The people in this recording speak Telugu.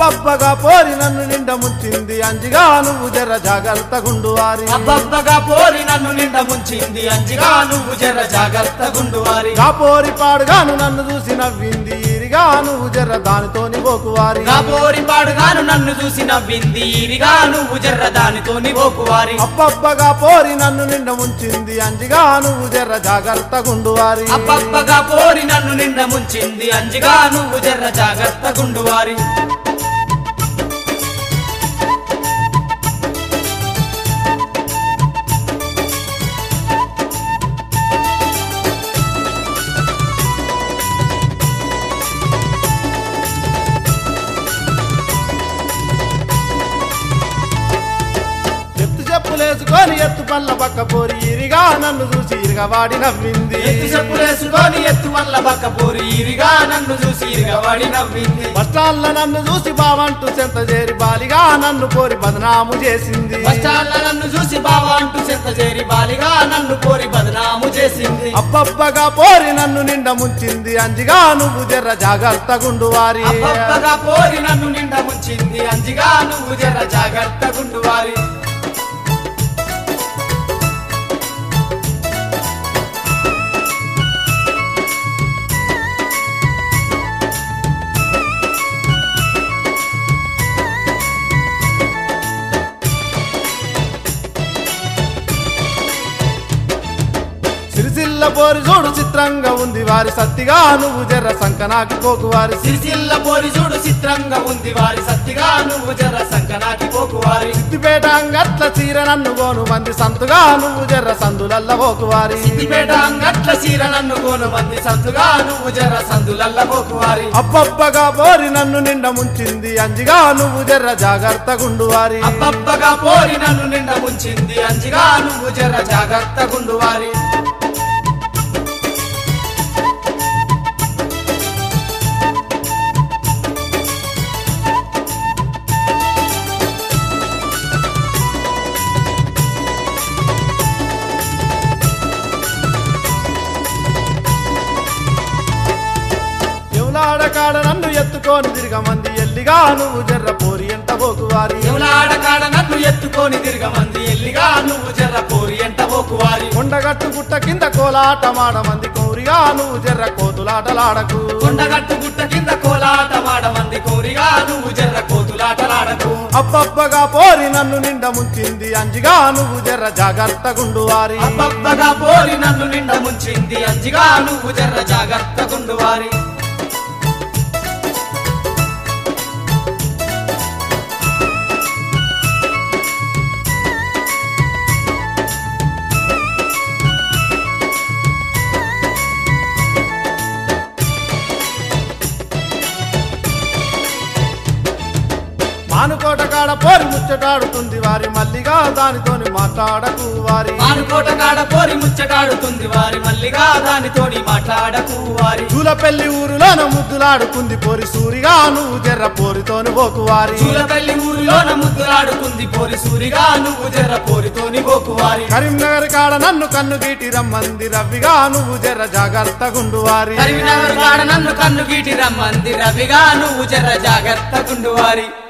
అబ్బబ్బగా పోరి నన్ను నిండ ముంచింది అంజిగా నువ్వు జర జాగ్రత్త గుండు వారి అబ్బబ్బగా పోరి నన్ను నిండ ముంచింది అంజిగా నువ్వు జర జాగ్రత్త గుండువారి గా పోరి పాడుగాను నన్ను చూసి నవ్వింది ఈరిగా నువ్వు జర దానితోని పోకువారి నా పోరి పాడుగాను నన్ను చూసి నవ్వింది ఈరిగా నువ్వు జర్ర దానితోని ఓకువారి అబ్బబ్బగా పోరి నన్ను నిండ ముంచింది అంజిగా నువ్వు జర జాగ్రత్త గుండు వారి అబ్బబ్బగా పోరి నన్ను నిండ ముంచింది అంజిగా నువ్వు జర్ర జాగ్రత్త గుండువారి ఎత్తు చెప్పులేసుకొని ఎత్తు పళ్ళ పక్క పోరి ఇరిగా నన్ను చూసి ఇరగవాడి నవ్వింది ఎత్తు చెప్పులేసుకొని ఎత్తు వల్ల బక్క పోరి ఈరిగా నన్ను చూసి ఈరిగా వాడి నవ్వింది బస్టాల్ల నన్ను చూసి బావంటూ చెంత చేరి బాలిగా నన్ను కోరి బదనాము చేసింది బస్టాండ్ల నన్ను చూసి బావా అంటూ చెత్త చేరి బాలిగా నన్ను కోరి బదనాము చేసింది అబ్బబ్బగా పోరి నన్ను నిండ ముంచింది అంజిగా నువ్వు జర్ర జాగ్రత్త గుండు వారి అబ్బబ్బగా పోరి నన్ను నిండ ముంచింది అంజిగా నువ్వు జర జాగ్రత్త గుండువారి సిరిసిల్ల పోరి చూడు చిత్రంగా ఉంది వారి సత్తిగా నువ్వు జర్ర సంకనాకి పోకు వారి సిరిసిల్ల పోరి చూడు చిత్రంగా ఉంది వారి సత్తిగా నువ్వు జర సంకనాకి పోకువారి సిద్దిపేట అంగట్ల చీర నన్ను గోను మంది సంతుగా నువ్వు జర్ర సందులల్ల పోకు వారి సిద్దిపేట అంగట్ల చీర నన్ను కోను మంది సందుగా నువ్వు జర సందులల్ల పోకువారి అబ్బబ్బగా పోరి నన్ను నిండ ముంచింది అంజిగా నువ్వు జర్ర జాగ్రత్త గుండు వారి అబ్బబ్బగా పోరి నన్ను నిండ ముంచింది అంజిగా నువ్వు జర జాగ్రత్త గుండువారి ఎవలాడ కాడ నన్ను ఎత్తుకొని తిరగమంది ఎల్లిగా నువ్వు జర్ర పోరి ఎంట పోకు వారి ఎవలాడ కాడ నన్ను ఎత్తుకొని తిరగమంది ఎల్లిగా నువ్వు జర పోరి ఎంట పోకువారి కొండగట్టు గుట్ట కింద కోలాట మాడమంది కోరిగా నువ్వు జర్ర కోతులాటలాడకు కొండగట్టు గుట్ట కింద కోలాట వాడమంది కోరిగా నువ్వు జర్ర కోతులాటలాడకు అబ్బబ్బగా పోరి నన్ను నిండ ముంచింది అంజిగా నువ్వు జర్ర జాగ్రత్త గుండు వారి అబ్బబ్బగా పోరి నన్ను నిండ ముంచింది అంజిగా నువ్వు జర్ర జాగ్రత్త గుండువారి మానుకోట కాడ పోరి ముచ్చటాడుతుంది వారి మల్లిగా దానితోని మాట్లాడకు వారి మానుకోట కాడ పోరి ముచ్చటాడుతుంది వారి మల్లిగా దానితోని మాట్లాడకు వారి చూలపెల్లి ఊరులోన ముద్దులాడుకుంది పోరి సూరిగా నువ్వు జర్ర పోరితోని పోకు వారి చూలపల్లి ఊరిలోన ముద్దులాడుకుంది పోరి సూరిగా నువ్వు జర్ర పోరితోని పోకువారి కరీంనగర్ కాడ నన్ను కన్ను గీటి రమ్మంది రవిగా నువ్వు జర్ర జాగ్రత్త గుండు వారి కరీంనగర్ కాడ నన్ను కన్ను గీటి రమ్మంది రవిగా నువ్వు జర్ర జాగ్రత్త గుండువారి